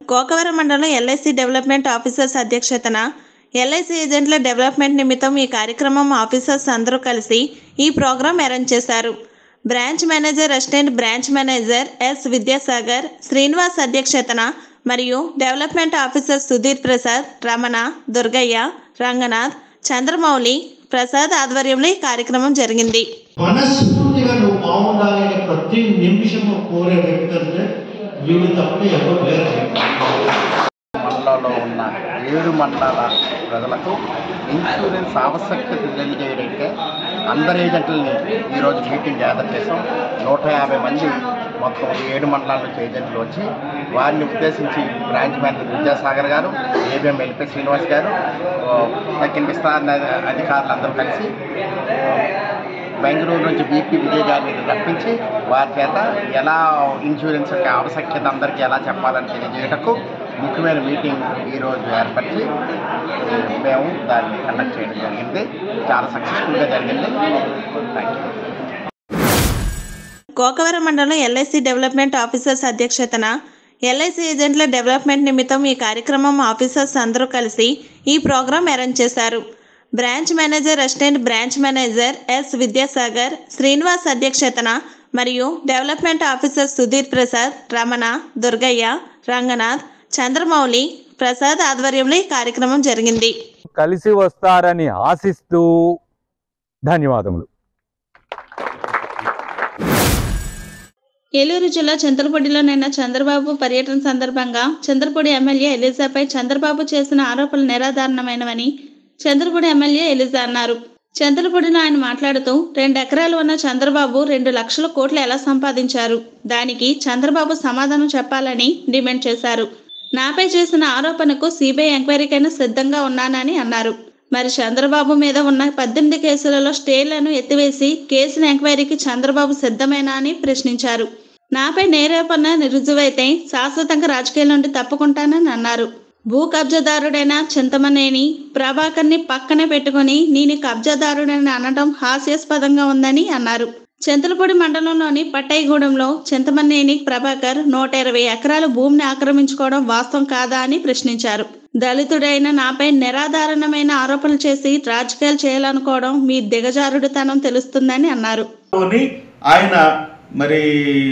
గోకవరం మండలం LIC development officers అధ్యక్షతన LIC ఏజెంట్ల డెవలప్మెంట్ నిమిత్తం ఈ కార్యక్రమం ఆఫీసర్స్ అందరూ కలిసి ఈ ప్రోగ్రాం అరేంజ్ చేశారు branch manager assistant branch manager S Vidyasagar Srinivas అధ్యక్షతన మరియు డెవలప్మెంట్ ఆఫీసర్ సుధీర్ ప్రసాద్ రమణ దుర్గయ్య రంగనాథ్ చంద్రమౌళి ప్రసాద్ ఆధ్వర్యంలో ఈ కార్యక్రమం జరిగింది మనస్ఫూర్తిగా నువ్వు బాగుండాలి అని ప్రతి నిమిషము కోరే వ్యక్తి అంటే వీళ్ళు తప్ప ఎవరు లేరు మండలంలో ఉన్న ఏడు మండలాల ప్రజలకు ఇన్సూరెన్స్ ఆవశ్యకత తెలియజేయడానికి అందరి ఏజెంట్లని ఈరోజు మీటింగ్ ఏర్పాటు చేసాం నూట యాభై మంది మొత్తం ఏడు మండలాల నుంచి ఏజెంట్లు వచ్చి వారిని ఉద్దేశించి బ్రాంచ్ మేనేజర్ విద్యాసాగర్ గారు ఏబిఎం ఎల్పి శ్రీనివాస్ గారు ఆ, దక్షిణ విస్తారణ అధికారులు అందరూ కలిసి బెంగళూరు నుంచి బీపీ విజయ్ గారిని రప్పించి వారి చేత ఎలా ఇన్సూరెన్స్ యొక్క ఆవశ్యకత అందరికీ ఎలా చెప్పాలని తెలియజేయటకు ముఖ్యమైన మీటింగ్ ఈరోజు ఏర్పరిచి మేము దాన్ని కండక్ట్ చేయడం జరిగింది చాలా సక్సెస్ఫుల్గా జరిగింది థ్యాంక్ యూ గోకవరం మండలం ఎల్ఐసి డెవలప్మెంట్ ఆఫీసర్స్ అధ్యక్షతన ఎల్ఐసి ఏజెంట్ల డెవలప్మెంట్ నిమిత్తం ఈ కార్యక్రమం ఆఫీసర్స్ అందరూ కలిసి ఈ ప్రోగ్రాం అరేంజ్ చేశారు branch manager assistant branch manager S Vidyasagar Srinivas అధ్యక్షతన మరియు డెవలప్మెంట్ ఆఫీసర్ సుధీర్ ప్రసాద్ రమణ దుర్గయ్య రంగనాథ్ చంద్రమౌళి ప్రసాద్ ఆధ్వర్యంలో ఈ కార్యక్రమం జరిగింది కలిసి వస్తారని ఆశిస్తూ ధన్యవాదములు ఏలూరు జిల్లా చింతలపూడిలో నిన్న చంద్రబాబు పర్యటన సందర్భంగా చంద్రపూడి ఎమ్మెల్యే ఎలిజాపై చంద్రబాబు చేసిన ఆరోపణలు నిరాధారణమైనవని చంద్రపూడి ఎమ్మెల్యే ఎలిజా అన్నారు చంద్రపూడిలో ఆయన మాట్లాడుతూ రెండు ఎకరాలు ఉన్న చంద్రబాబు రెండు లక్షల కోట్లు ఎలా సంపాదించారు దానికి చంద్రబాబు సమాధానం చెప్పాలని డిమాండ్ చేశారు నాపై చేసిన ఆరోపణకు సిబిఐ ఎంక్వైరీకైనా సిద్ధంగా ఉన్నానని అన్నారు మరి చంద్రబాబు మీద ఉన్న పద్దెనిమిది కేసులలో స్టేలను ఎత్తివేసి కేసుల ఎంక్వైరీకి చంద్రబాబు సిద్ధమేనా అని ప్రశ్నించారు నాపై నేరేపన్న రుజువైతే శాశ్వతంగా రాజకీయాల నుండి తప్పుకుంటానని అన్నారు భూ కబ్జాదారుడైన చింతమనేని ప్రభాకర్ని పక్కనే పెట్టుకుని నేను కబ్జాదారుడని అనడం హాస్యాస్పదంగా ఉందని అన్నారు చింతలపూడి మండలంలోని పట్టైగూడెంలో చింతమనేని ప్రభాకర్ నూట ఇరవై ఎకరాల భూమిని ఆక్రమించుకోవడం వాస్తవం కాదా అని ప్రశ్నించారు దళితుడైన నాపై నిరాధారణమైన ఆరోపణలు చేసి రాజకీయాలు చేయాలనుకోవడం మీ దిగజారుడుతనం తెలుస్తుందని అన్నారు అని ఆయన మరి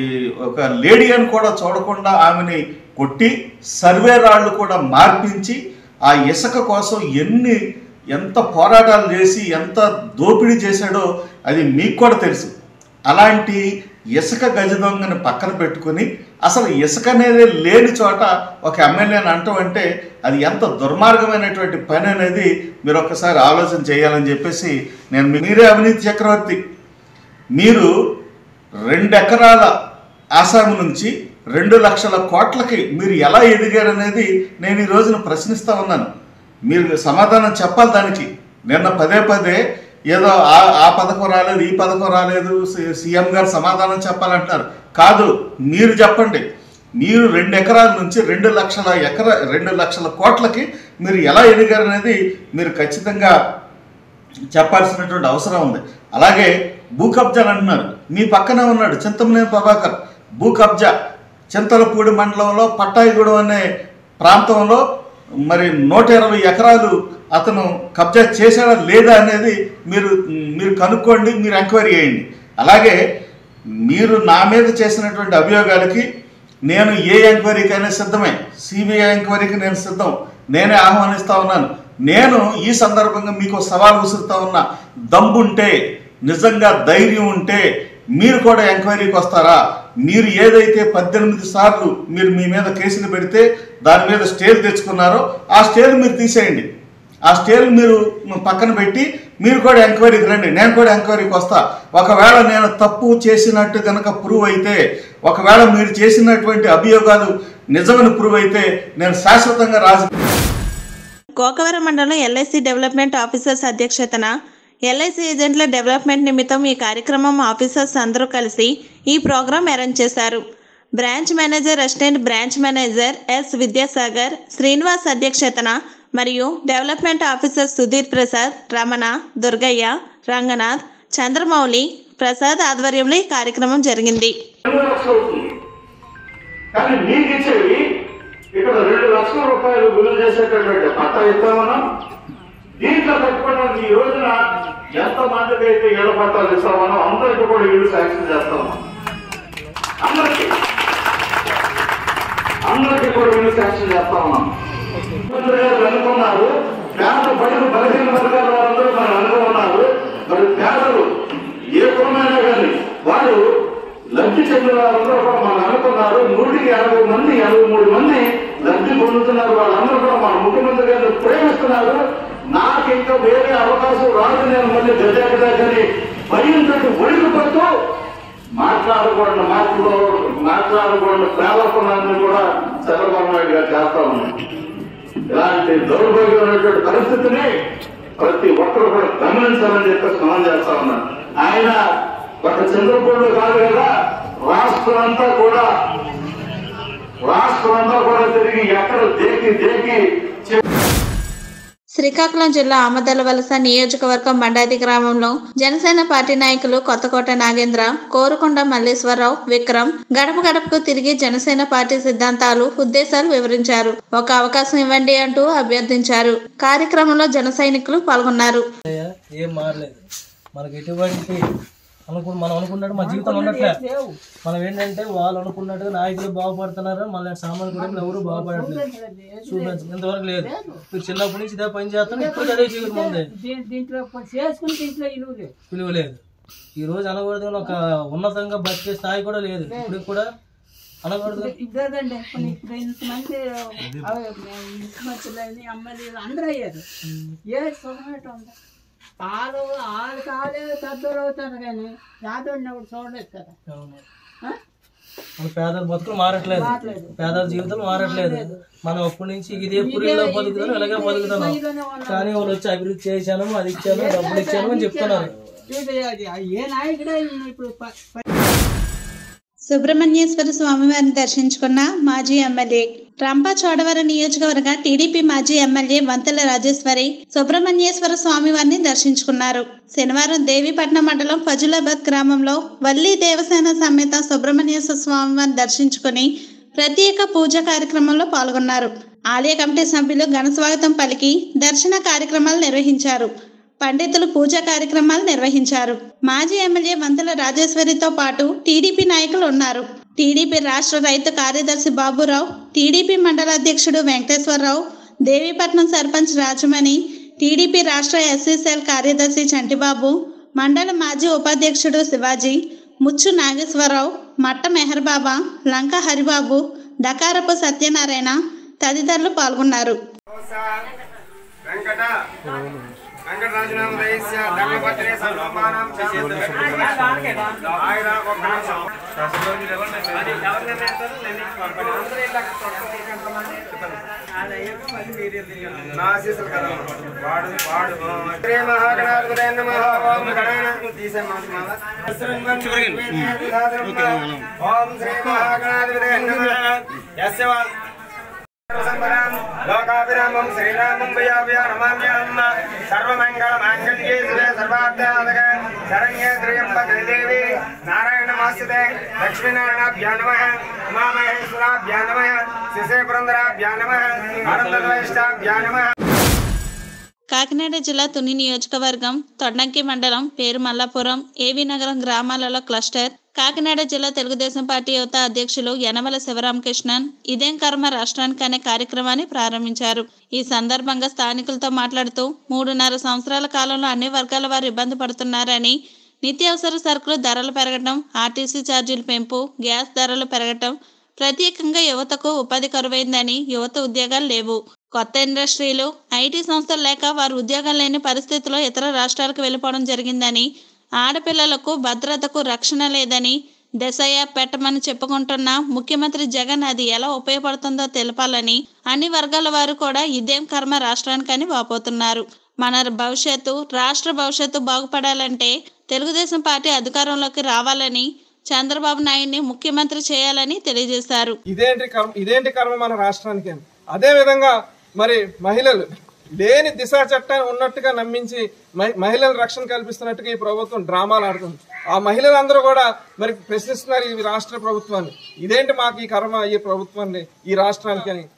ఒక లేడీ అని కూడా చూడకుండా ఆమెని కొట్టి సర్వే రాళ్ళు కూడా మార్పించి ఆ ఇసుక కోసం ఎన్ని ఎంత పోరాటాలు చేసి ఎంత దోపిడీ చేశాడో అది మీకు కూడా తెలుసు అలాంటి ఇసుక గజ దొంగని పక్కన పెట్టుకుని అసలు ఇసుక అనేది లేని చోట ఒక ఎమ్మెల్యేని అంటాం అంటే అది ఎంత దుర్మార్గమైనటువంటి పని అనేది మీరు ఒక్కసారి ఆలోచన చేయాలని చెప్పేసి నేను మీరే అవినీతి చక్రవర్తి మీరు రెండు ఎకరాల ఆసాము నుంచి రెండు లక్షల కోట్లకి మీరు ఎలా ఎదిగారనేది నేను ఈ రోజున ప్రశ్నిస్తా ఉన్నాను మీరు సమాధానం చెప్పాలి దానికి నిన్న పదే పదే ఏదో ఆ ఆ పథకం రాలేదు ఈ పథకం రాలేదు సి- సీఎం గారు సమాధానం చెప్పాలంటున్నారు కాదు మీరు చెప్పండి మీరు రెండు ఎకరాల నుంచి రెండు లక్షల ఎకర రెండు లక్షల కోట్లకి మీరు ఎలా ఎదిగారనేది మీరు ఖచ్చితంగా చెప్పాల్సినటువంటి అవసరం ఉంది అలాగే భూ కబ్జాలు అంటున్నారు మీ పక్కనే ఉన్నాడు చింతమనేని ప్రభాకర్ భూ కబ్జా చింతలపూడి మండలంలో పట్టాయిగూడెం అనే ప్రాంతంలో మరి నూట ఇరవై ఎకరాలు అతను కబ్జా చేశాడా లేదా అనేది మీరు మీరు కనుక్కోండి మీరు ఎంక్వైరీ చేయండి అలాగే మీరు నా మీద చేసినటువంటి అభియోగాలకి నేను ఏ ఎంక్వైరీకైనా సిద్ధమే సిబిఐ ఎంక్వైరీకి నేను సిద్ధం నేనే ఆహ్వానిస్తా ఉన్నాను నేను ఈ సందర్భంగా మీకు సవాల్ విసురుతా ఉన్నా దమ్ముంటే నిజంగా ధైర్యం ఉంటే మీరు కూడా ఎంక్వైరీకి వస్తారా మీరు ఏదైతే పద్దెనిమిది సార్లు మీరు మీ మీద కేసులు పెడితే దాని మీద స్టేలు తెచ్చుకున్నారో ఆ స్టేలు మీరు తీసేయండి ఆ స్టేల్ మీరు పక్కన పెట్టి మీరు కూడా ఎంక్వైరీకి రండి నేను కూడా ఎంక్వైరీకి వస్తా ఒకవేళ నేను తప్పు చేసినట్టు కనుక ప్రూవ్ అయితే ఒకవేళ మీరు చేసినటువంటి అభియోగాలు నిజమని ప్రూవ్ అయితే నేను శాశ్వతంగా రాజ గోకవరం మండలం ఎల్ఐసి డెవలప్మెంట్ ఆఫీసర్స్ అధ్యక్షతన ఎల్ఐసి ఏజెంట్ల డెవలప్మెంట్ నిమిత్తం ఈ కార్యక్రమం ఆఫీసర్స్ అందరూ కలిసి ఈ ప్రోగ్రాం అరేంజ్ చేశారు branch manager assistant branch manager S Vidyasagar Srinivas అధ్యక్షతన మరియు డెవలప్మెంట్ ఆఫీసర్ సుధీర్ ప్రసాద్ రమణ దుర్గయ్య రంగనాథ్ చంద్రమౌళి ప్రసాద్ ఆధ్వర్యంలో ఈ కార్యక్రమం జరిగింది ఎన్నో లక్షలు అవుతుంది కానీ మీకు ఇచ్చేవి ఇక్కడ రెండు లక్షల రూపాయలు విలువ చేసేటటువంటి పట్టా ఇస్తామన్నాం దీంట్లో పెట్టుకోవడం ఈ రోజున ఎంత మందికి అయితే ఇళ్ల పట్టాలు ఇస్తామనో అందరికీ కూడా ఇల్లు శాంక్షన్ చేస్తాము అందరికీ అందరికీ కూడా ఇల్లు శాంక్షన్ చేస్తా ఉన్నాం ముఖ్యమంత్రి గారు అనుకున్నారు పేద బడుగు బలహీన వర్గాల వారందరూ మనం అనుకున్నారు మరి పేదలు ఏ కులమైనా కానీ వారు లబ్ధి చెందిన వారందరూ కూడా మనం అనుకున్నారు నూటికి ఎనభై మంది ఎనభై మూడు మంది లబ్ధి పొందుతున్నారు వాళ్ళందరూ కూడా మన ముఖ్యమంత్రి గారిని ప్రేమిస్తున్నారు నాకు ఇంకా వేరే అవకాశం రాదు నేను మళ్ళీ గజాగజాని భయంతో ఒడిగిపోతూ మాట్లాడకూడని మాటలు మాట్లాడకూడని ప్రేమకున్నాన్ని కూడా చంద్రబాబు నాయుడు గారు చేస్తా ఉన్నారు ఇలాంటి దౌర్భాగ్యమైనటువంటి పరిస్థితిని ప్రతి ఒక్కరు కూడా గమనించాలని చెప్పేసి మనం చేస్తా ఉన్నారు ఆయన ఒక చంద్రపూడిలో కాదు కదా రాష్ట్రం అంతా కూడా రాష్ట్రం అంతా కూడా తిరిగి ఎక్కడ దేకి దేకి చె- శ్రీకాకుళం జిల్లా ఆమదల వలస నియోజకవర్గం బండాది గ్రామంలో జనసేన పార్టీ నాయకులు కొత్తకోట నాగేంద్ర కోరుకొండ మల్లేశ్వరరావు విక్రమ్ గడప గడపకు తిరిగి జనసేన పార్టీ సిద్ధాంతాలు ఉద్దేశాలు వివరించారు ఒక అవకాశం ఇవ్వండి అంటూ అభ్యర్థించారు కార్యక్రమంలో జన సైనికులు పాల్గొన్నారు ఏం మారలేదు మనకి ఎటువంటి అనుకు మనం అనుకున్నట్టు మన జీవితం ఉండట్లే మనం ఏంటంటే వాళ్ళు అనుకున్నట్టుగా నాయకులు బాగుపడుతున్నారు మళ్ళీ సామాన్య కూడా ఎవరు బాగుపడట్లేదు చూపించు ఇంతవరకు లేదు మీరు చిన్నప్పటి నుంచి ఇదే పని చేస్తాను ఇప్పుడు అదే జీవితం ఉంది దీంట్లో చేసుకుని దీంట్లో ఇల్లు లేదు విలువ లేదు ఈ రోజు అనకూడదు ఒక ఉన్నతంగా బతికే స్థాయి కూడా లేదు ఇప్పుడు కూడా అనకూడదు ఇదేదండి కొన్ని ఇప్పుడు ఇంతమంది ముఖ్యమంత్రులని అమ్మలు అందరూ అయ్యారు ఏ సుఖమేట ఉంది వాళ్ళు వాళ్ళు కాలే పెద్దలు అవుతారు కానీ యాదవుడిని ఒకటి చూడలేదు కదా అవును. ఆ? మన పేదల బతుకులు మారట్లేదు పేదల జీవితాలు మారట్లేదు మనం అప్పటి నుంచి ఇదే పురిలో బతుకుతాం ఇలాగే బతుకుతున్నాం కానీ వాళ్ళు వచ్చి అభివృద్ధి చేశాను అది ఇచ్చాను డబ్బులు ఇచ్చాను అని చెప్తున్నారు ఇది అది ఏ నాయకుడే ఇప్పుడు ప- ప- సుబ్రహ్మణ్యేశ్వర స్వామివారిని దర్శించుకున్న మాజీ ఎమ్మెల్యే రంపచోడవరం నియోజకవర్గ టీడీపీ మాజీ ఎమ్మెల్యే వంతెల రాజేశ్వరి సుబ్రహ్మణ్యేశ్వర స్వామివారిని దర్శించుకున్నారు శనివారం దేవీపట్నం మండలం ఫజులాబాద్ గ్రామంలో వల్లి దేవసేన సమేత సుబ్రహ్మణ్యేశ్వర స్వామివారిని దర్శించుకుని ప్రత్యేక పూజ కార్యక్రమంలో పాల్గొన్నారు ఆలయ కమిటీ సభ్యులు ఘన స్వాగతం పలికి దర్శన కార్యక్రమాలు నిర్వహించారు పండితులు పూజా కార్యక్రమాలు నిర్వహించారు మాజీ ఎమ్మెల్యే వంతల రాజేశ్వరితో పాటు టీడీపీ నాయకులు ఉన్నారు టీడీపీ రాష్ట్ర రైతు కార్యదర్శి బాబురావు టీడీపీ మండల అధ్యక్షుడు వెంకటేశ్వరరావు దేవీపట్నం సర్పంచ్ రాజమణి టీడీపీ రాష్ట్ర ఎస్సీసీఎల్ కార్యదర్శి చంటిబాబు మండల మాజీ ఉపాధ్యక్షుడు శివాజీ ముచ్చు నాగేశ్వరరావు మట్ట మెహర్బాబా లంక హరిబాబు డకారపు సత్యనారాయణ తదితరులు పాల్గొన్నారు వెంకట వెంకటరాజనామదయస్య ధర్మపత్రే సర్వమానం ఆయన ఒక్క నిమిషం నా ఆశీస్సులు కదా వాడు వాడు శ్రీ మహాగణాధిపతి నమః ఓం గణానాథ్ తీసాను ఓం శ్రీ మహాగణాధిపతి నమః యస్య వా లోకాభిరామం శ్రీరామం భయాభ్య నమామ్యహం సర్వమంగళ మాంగళ్యే శివే సర్వార్థాదక శరణ్యే త్రయంబకే దేవి నారాయణమాస్యతే లక్ష్మీనారాయణాభ్యా నమః ఉమామహేశ్వరాభ్యా నమః శిశే పురంధరాభ్యా నమః ఆనందద్వేష్టాభ్యా నమః కాకినాడ జిల్లా తుని నియోజకవర్గం తొండంకి మండలం పేరు మల్లాపురం ఏవి నగరం గ్రామాలలో క్లస్టర్ కాకినాడ జిల్లా తెలుగుదేశం పార్టీ యువత అధ్యక్షులు యనమల శివరామకృష్ణన్ ఇదేం కర్మ రాష్ట్రానికి అనే కార్యక్రమాన్ని ప్రారంభించారు ఈ సందర్భంగా స్థానికులతో మాట్లాడుతూ మూడున్నర సంవత్సరాల కాలంలో అన్ని వర్గాల వారు ఇబ్బంది పడుతున్నారని నిత్యావసర సరుకులు ధరలు పెరగటం ఆర్టీసీ ఛార్జీలు పెంపు గ్యాస్ ధరలు పెరగటం ప్రత్యేకంగా యువతకు ఉపాధి కరువైందని యువత ఉద్యోగాలు లేవు కొత్త ఇండస్ట్రీలు ఐటీ సంస్థలు లేక వారు ఉద్యోగాలు లేని పరిస్థితిలో ఇతర రాష్ట్రాలకు వెళ్ళిపోవడం జరిగిందని ఆడపిల్లలకు భద్రతకు రక్షణ లేదని దశయ్య పెట్టమని చెప్పుకుంటున్న ముఖ్యమంత్రి జగన్ అది ఎలా ఉపయోగపడుతుందో తెలపాలని అన్ని వర్గాల వారు కూడా ఇదేం కర్మ రాష్ట్రానికని వాపోతున్నారు మన భవిష్యత్తు రాష్ట్ర భవిష్యత్తు బాగుపడాలంటే తెలుగుదేశం పార్టీ అధికారంలోకి రావాలని చంద్రబాబు నాయుడిని ముఖ్యమంత్రి చేయాలని తెలియజేశారు ఇదేంటి కర్మ ఇదేంటి కర్మ మన రాష్ట్రానికి అని అదే విధంగా మరి మహిళలు లేని దిశ చట్టాన్ని ఉన్నట్టుగా నమ్మించి మహి- మహిళల రక్షణ కల్పిస్తున్నట్టుగా ఈ ప్రభుత్వం డ్రామాలు ఆడుతుంది ఆ మహిళలందరూ కూడా మరి ప్రశ్నిస్తున్నారు ఈ రాష్ట్ర ప్రభుత్వాన్ని ఇదేంటి మాకు ఈ కర్మ ఈ ప్రభుత్వాన్ని ఈ రాష్ట్రానికి అని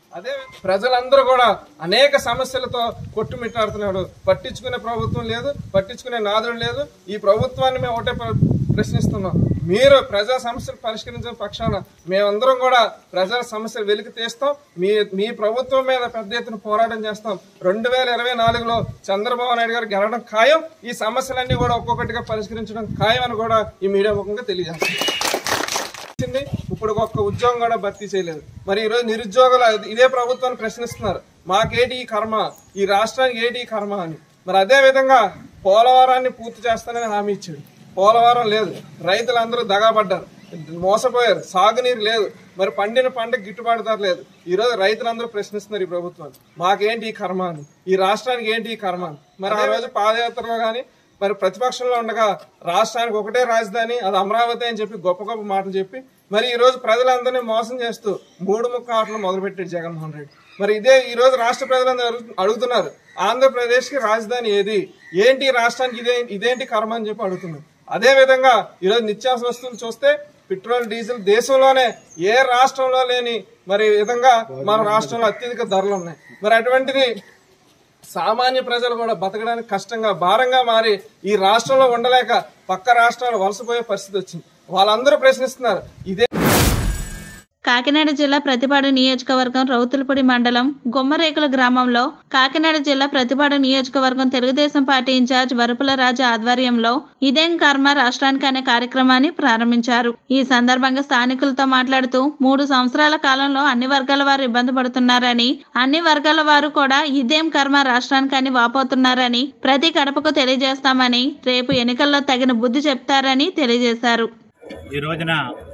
అదే ప్రజలందరూ కూడా అనేక సమస్యలతో కొట్టుమిట్టాడుతున్నాడు పట్టించుకునే ప్రభుత్వం లేదు పట్టించుకునే నాదుడు లేదు ఈ ప్రభుత్వాన్ని మేము ఒకటే ప్ర- ప్రశ్నిస్తున్నాం మీరు ప్రజా సమస్యలు పరిష్కరించిన పక్షాన మేమందరం కూడా ప్రజల సమస్యలు వెలికి తీస్తాం మీ మీ ప్రభుత్వం మీద పెద్ద ఎత్తున పోరాటం చేస్తాం రెండు వేల ఇరవై నాలుగులో చంద్రబాబు నాయుడు గారు గెలవడం ఖాయం ఈ సమస్యలన్నీ కూడా ఒక్కొక్కటిగా పరిష్కరించడం ఖాయం అని కూడా ఈ మీడియా ముఖంగా తెలియజేస్తాం వచ్చింది ఇప్పుడు ఒక్క ఉద్యోగం కూడా భర్తీ చేయలేదు మరి ఈరోజు నిరుద్యోగులు ఇదే ప్రభుత్వాన్ని ప్రశ్నిస్తున్నారు మాకేటి ఈ కర్మ ఈ రాష్ట్రానికి ఏటి ఈ కర్మ అని మరి అదే విధంగా పోలవరాన్ని పూర్తి చేస్తానని హామీ ఇచ్చాడు పోలవరం లేదు రైతులందరూ దగాపడ్డారు మోసపోయారు సాగునీరు లేదు మరి పండిన పంట గిట్టుబాటు ధర లేదు ఈ రోజు రైతులందరూ ప్రశ్నిస్తున్నారు ఈ ప్రభుత్వాన్ని మాకేంటి ఈ కర్మ అని ఈ రాష్ట్రానికి ఏంటి ఈ కర్మ అని మరి ఆ రోజు పాదయాత్రలో కానీ మరి ప్రతిపక్షంలో ఉండగా రాష్ట్రానికి ఒకటే రాజధాని అది అమరావతి అని చెప్పి గొప్ప గొప్ప మాటలు చెప్పి మరి ఈ రోజు ప్రజలందరినీ మోసం చేస్తూ మూడు ముక్క ఆటలు మొదలుపెట్టాడు జగన్మోహన్ రెడ్డి మరి ఇదే ఈ రోజు రాష్ట్ర ప్రజలందరూ అడుగు- అడుగుతున్నారు ఆంధ్రప్రదేశ్ కి రాజధాని ఏది ఏంటి ఈ రాష్ట్రానికి ఇదే ఇదేంటి కర్మ అని చెప్పి అడుగుతున్నారు అదే విధంగా ఈరోజు నిత్యావసర వస్తువులు చూస్తే పెట్రోల్ డీజిల్ దేశంలోనే ఏ రాష్ట్రంలో లేని మరి విధంగా మన రాష్ట్రంలో అత్యధిక ధరలు ఉన్నాయి మరి అటువంటిది సామాన్య ప్రజలు కూడా బతకడానికి కష్టంగా భారంగా మారి ఈ రాష్ట్రంలో ఉండలేక పక్క రాష్ట్రాలు వలసపోయే పరిస్థితి వచ్చింది వాళ్ళందరూ ప్రశ్నిస్తున్నారు ఇదే కాకినాడ జిల్లా ప్రతిపాడు నియోజకవర్గం రౌతులపూడి మండలం గుమ్మరేకుల గ్రామంలో కాకినాడ జిల్లా ప్రతిపాడు నియోజకవర్గం తెలుగుదేశం పార్టీ ఇన్ఛార్జ్ వరపుల రాజు ఆధ్వర్యంలో ఇదేం కర్మ రాష్ట్రానికి అనే కార్యక్రమాన్ని ప్రారంభించారు ఈ సందర్భంగా స్థానికులతో మాట్లాడుతూ మూడు సంవత్సరాల కాలంలో అన్ని వర్గాల వారు ఇబ్బంది పడుతున్నారని అన్ని వర్గాల వారు కూడా ఇదేం కర్మ రాష్ట్రానికి అని వాపోతున్నారని ప్రతి గడపకు తెలియజేస్తామని రేపు ఎన్నికల్లో తగిన బుద్ధి చెప్తారని తెలియజేశారు ఈ రోజున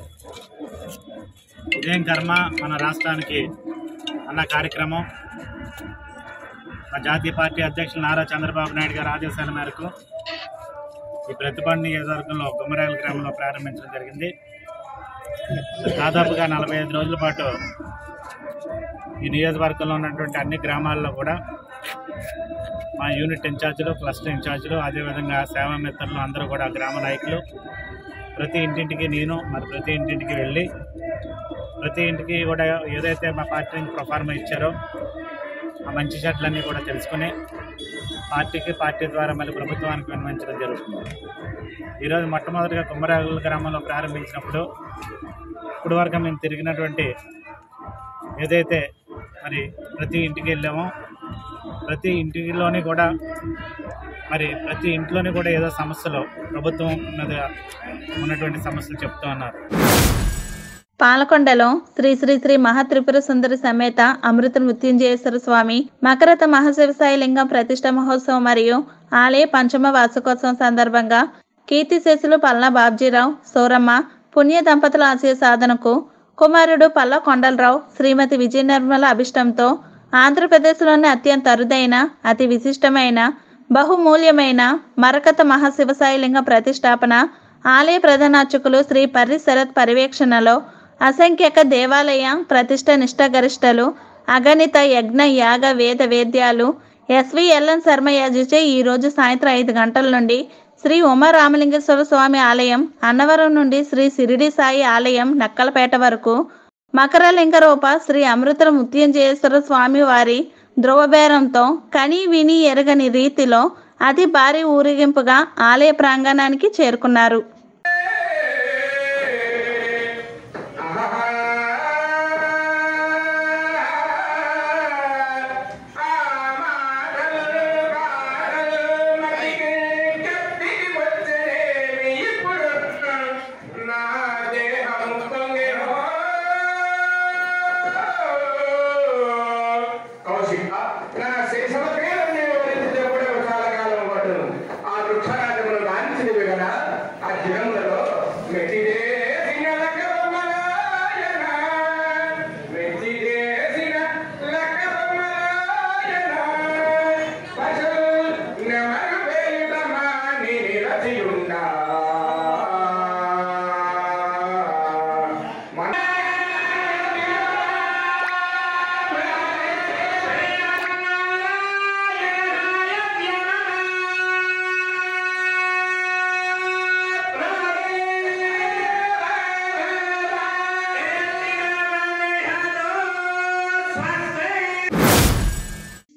ఇదేం కర్మ మన రాష్ట్రానికి అన్న కార్యక్రమం మా జాతీయ పార్టీ అధ్యక్షులు నారా చంద్రబాబు నాయుడు గారి ఆదేశాల మేరకు ఈ ప్రతిపాడు నియోజకవర్గంలో గుమ్మరాయల గ్రామంలో ప్రారంభించడం జరిగింది దాదాపుగా నలభై ఐదు రోజుల పాటు ఈ నియోజకవర్గంలో ఉన్నటువంటి అన్ని గ్రామాల్లో కూడా మా యూనిట్ ఇన్ఛార్జీలు క్లస్టర్ ఇన్ఛార్జీలు అదేవిధంగా సేవా మిత్రులు అందరూ కూడా గ్రామ నాయకులు ప్రతి ఇంటింటికి నేను మరి ప్రతి ఇంటింటికి వెళ్ళి ప్రతి ఇంటికి కూడా ఏదైతే మా పార్టీని ప్రొఫార్మ ఇచ్చారో ఆ మంచి చెట్లన్నీ కూడా తెలుసుకుని పార్టీకి పార్టీ ద్వారా మళ్ళీ ప్రభుత్వానికి వినిపించడం జరుగుతుంది ఈరోజు మొట్టమొదటిగా కుమ్మరాగుల గ్రామంలో ప్రారంభించినప్పుడు ఇప్పుడు వరకు మేము తిరిగినటువంటి ఏదైతే మరి ప్రతి ఇంటికి వెళ్ళామో ప్రతి ఇంటిలోని కూడా మరి ప్రతి ఇంట్లోని కూడా ఏదో సమస్యలు ప్రభుత్వం మీద ఉన్నటువంటి సమస్యలు చెప్తూ ఉన్నారు పాలకొండలో శ్రీ శ్రీ శ్రీ మహాత్రిపుర సుందరి సమేత అమృత మృత్యుంజయేశ్వర స్వామి మకరత మహాశివసాయి లింగం ప్రతిష్ట మహోత్సవం మరియు ఆలయ పంచమ వార్షికోత్సవం సందర్భంగా కీర్తిశేషులు పల్లా బాబ్జీరావు సోరమ్మ పుణ్య దంపతుల ఆశయ సాధనకు కుమారుడు పల్ల కొండలరావు శ్రీమతి విజయ నిర్మల అభిష్టంతో ఆంధ్రప్రదేశ్లోని అత్యంత అరుదైన అతి విశిష్టమైన బహుమూల్యమైన మరకత మహాశివసాయి లింగ ప్రతిష్టాపన ఆలయ ప్రధానార్చకులు శ్రీ పర్రి శరత్ పర్యవేక్షణలో అసంఖ్యాక దేవాలయ ప్రతిష్ట నిష్టగరిష్టలు అగణిత యజ్ఞ యాగ వేద వేద్యాలు ఎస్విఎల్ఎన్ శర్మ యాజిచే ఈ రోజు సాయంత్రం ఐదు గంటల నుండి శ్రీ ఉమా రామలింగేశ్వర స్వామి ఆలయం అన్నవరం నుండి శ్రీ సిరిడి సాయి ఆలయం నక్కలపేట వరకు మకరలింగ రూప శ్రీ అమృత ముత్యంజయేశ్వర స్వామి వారి ధ్రువబేరంతో కని విని ఎరగని రీతిలో అతి భారీ ఊరేగింపుగా ఆలయ ప్రాంగణానికి చేరుకున్నారు కౌశిక నా శేషమ పేరుని వివరించి చెప్పడం చాలా కాలం పట్టును ఆ వృక్షరాజమును గాంచినవి కదా అది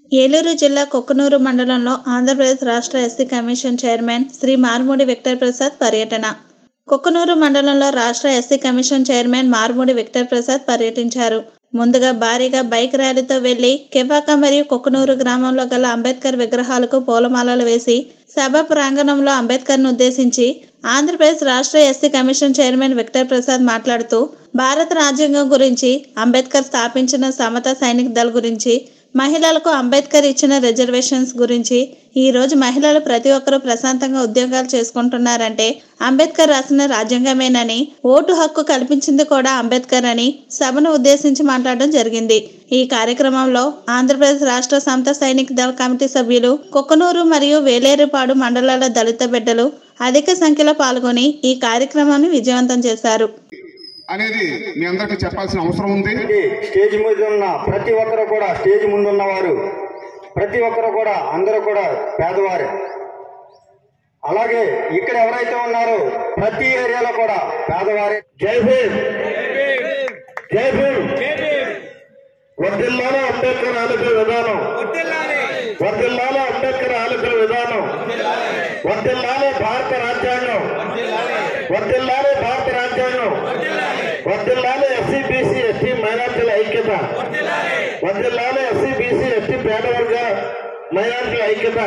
ఏలూరు జిల్లా కొక్కనూరు మండలంలో ఆంధ్రప్రదేశ్ రాష్ట్ర SC commission chairman Shri Marmudi Victor Prasad పర్యటన కొక్కనూరు మండలంలో రాష్ట్ర SC commission chairman Marmudi Victor Prasad పర్యటించారు ముందుగా భారీగా బైక్ ర్యాలీతో వెళ్లి కెవాక మరియు కొక్కనూరు గ్రామంలో గల అంబేద్కర్ విగ్రహాలకు పూలమాలలు వేసి సభ ప్రాంగణంలో అంబేద్కర్ను ఉద్దేశించి ఆంధ్రప్రదేశ్ రాష్ట్ర SC commission chairman Victor Prasad మాట్లాడుతూ భారత రాజ్యాంగం గురించి అంబేద్కర్ స్థాపించిన సమతా సైనిక్ దళ్ గురించి మహిళలకు అంబేద్కర్ ఇచ్చిన రిజర్వేషన్స్ గురించి ఈ రోజు మహిళలు ప్రతి ఒక్కరూ ప్రశాంతంగా ఉద్యోగాలు చేసుకుంటున్నారంటే అంబేద్కర్ రాసిన రాజ్యాంగమేనని ఓటు హక్కు కల్పించింది కూడా అంబేద్కర్ అని సభను ఉద్దేశించి మాట్లాడడం జరిగింది ఈ కార్యక్రమంలో ఆంధ్రప్రదేశ్ రాష్ట్ర సమత సైనిక్ దళ కమిటీ సభ్యులు కొక్కనూరు మరియు వేలేరుపాడు మండలాల దళిత బిడ్డలు అధిక సంఖ్యలో పాల్గొని ఈ కార్యక్రమాన్ని విజయవంతం చేశారు అనేది మీ అందరికీ చెప్పాల్సిన అవసరం ఉంది స్టేజ్ మీద ఉన్న ప్రతి ఒక్కరు కూడా స్టేజ్ ముందు ఉన్నవారు ప్రతి ఒక్కరు కూడా అందరూ కూడా పేదవారు అలాగే ఇక్కడ ఎవరైతే ఉన్నారో ప్రతి ఏరియాలో కూడా పేదవారే జై భీమ్ జై భీమ్ వర్దిల్లాల అంబేద్కర్ ఆలోచన విధానం వర్దిల్లాల అంబేద్కర్ ఆలోచన విధానం వర్దిల్లాల భారత రాజ్యాంగం వర్దిల్లాల భారత రాజ్యాంగం వర్దిల్లాల ఎస్సీ బీసీ ఎస్టీ మైనార్టీల ఐక్యత వర్దిల్లాల ఎస్సీ బీసీ ఎస్టీ పేదవర్గ మైనార్టీల ఐక్యత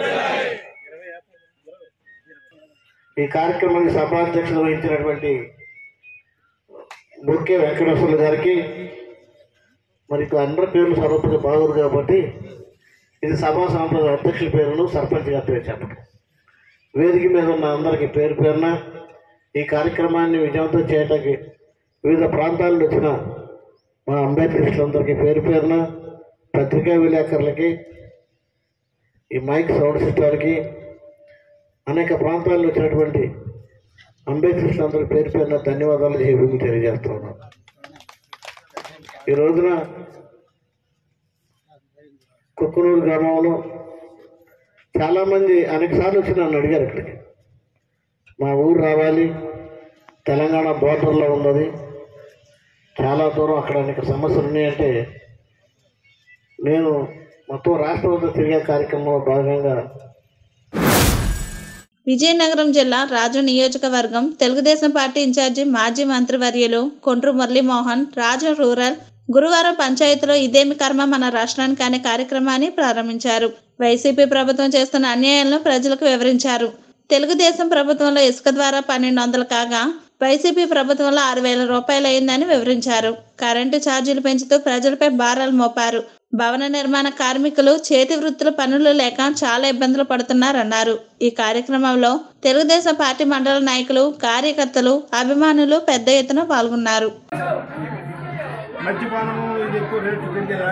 ఈ కార్యక్రమానికి సభాధ్యక్షత వహించినటువంటి బొక్కే వెంకటేశ్వర్లు గారికి మరి ఇక అందరి పేర్లు సర్వపతి బాగోదు కాబట్టి ఇది సభా సాంప్రదాయ అధ్యక్షుల పేర్లు సర్పంచ్ గారి పేరు చెప్పండి వేదిక మీద ఉన్న అందరికీ పేరు పేరున ఈ కార్యక్రమాన్ని విజయవంతం చేయడానికి వివిధ ప్రాంతాల నుంచి వచ్చిన మా అంబేద్కరిస్టులందరికీ పేరు పేరున పత్రికా విలేకరులకి ఈ మైక్ సౌండ్ సిస్టార్కి అనేక ప్రాంతాల నుంచి వచ్చినటువంటి అంబేద్కరిస్టులందరికీ పేరు పేరున ధన్యవాదాలు చెప్పి తెలియజేస్తున్నాను ఈ రోజున కుక్కనూరు గ్రామంలో చాలామంది అనేక సార్లు వచ్చి నన్ను అడిగారు ఇక్కడికి మా ఊరు రావాలి తెలంగాణ బోర్డర్లో ఉన్నది చాలా దూరం అక్కడ అనేక సమస్యలు ఉన్నాయంటే నేను మొత్తం రాష్ట్రం అంతా తిరిగే కార్యక్రమంలో భాగంగా విజయనగరం జిల్లా రాజు నియోజకవర్గం తెలుగుదేశం పార్టీ ఇన్ఛార్జి మాజీ మంత్రివర్యులు కొండ్రు మురళీమోహన్ రాజు రూరల్ గురువారం పంచాయతీలో ఇదేమి కర్మ మన రాష్ట్రానికి అనే కార్యక్రమాన్ని ప్రారంభించారు వైసీపీ ప్రభుత్వం చేస్తున్న అన్యాయాలను ప్రజలకు వివరించారు తెలుగుదేశం ప్రభుత్వంలో ఇసుక ద్వారా పన్నెండు వందలు కాగా వైసీపీ ప్రభుత్వంలో ఆరు వేల రూపాయలు అయిందని వివరించారు కరెంటు ఛార్జీలు పెంచుతూ ప్రజలపై భారాలు మోపారు భవన నిర్మాణ కార్మికులు చేతి వృత్తుల పనులు లేక చాలా ఇబ్బందులు పడుతున్నారన్నారు ఈ కార్యక్రమంలో తెలుగుదేశం పార్టీ మండల నాయకులు కార్యకర్తలు అభిమానులు పెద్ద ఎత్తున పాల్గొన్నారు మద్యపానము ఇది ఎక్కువ రేట్లు పెరిగేదా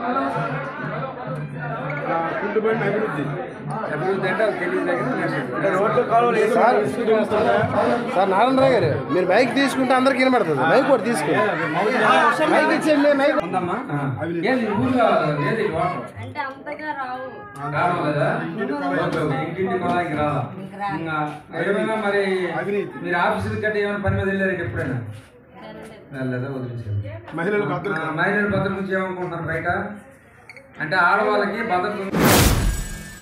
కుంటుపడిన అభివృద్ధి అభివృద్ధి అంటే అది తెలియదు రోడ్లు కాలువలు వేసి సార్ ఇసుక వస్తుందా? సార్ నారాయణరావు గారు మీరు మైక్ తీసుకుంటే అందరికి వినబడుతుంది మైక్ కూడా తీసుకోండి మైక్ ఇచ్చేయండి మైక్ ఏది ఊర్లో ఏది వాటర్ అంటే అంతగా రావు రావాలదా ఇంటింటి కొలాయికి రాదా ఇంకా ఏమైనా మరి మీరు ఆఫీసులు కట్టి ఏమైనా పని మీద వెళ్ళారు ఎప్పుడైనా వెళ్ళలేదా వదిలేసారు మహిళలకు భద్రత. ఆ, మహిళల భద్రత గురించి ఏమనుకుంటున్నారు బయట అంటే ఆడవాళ్ళకి భద్రత ఉంది.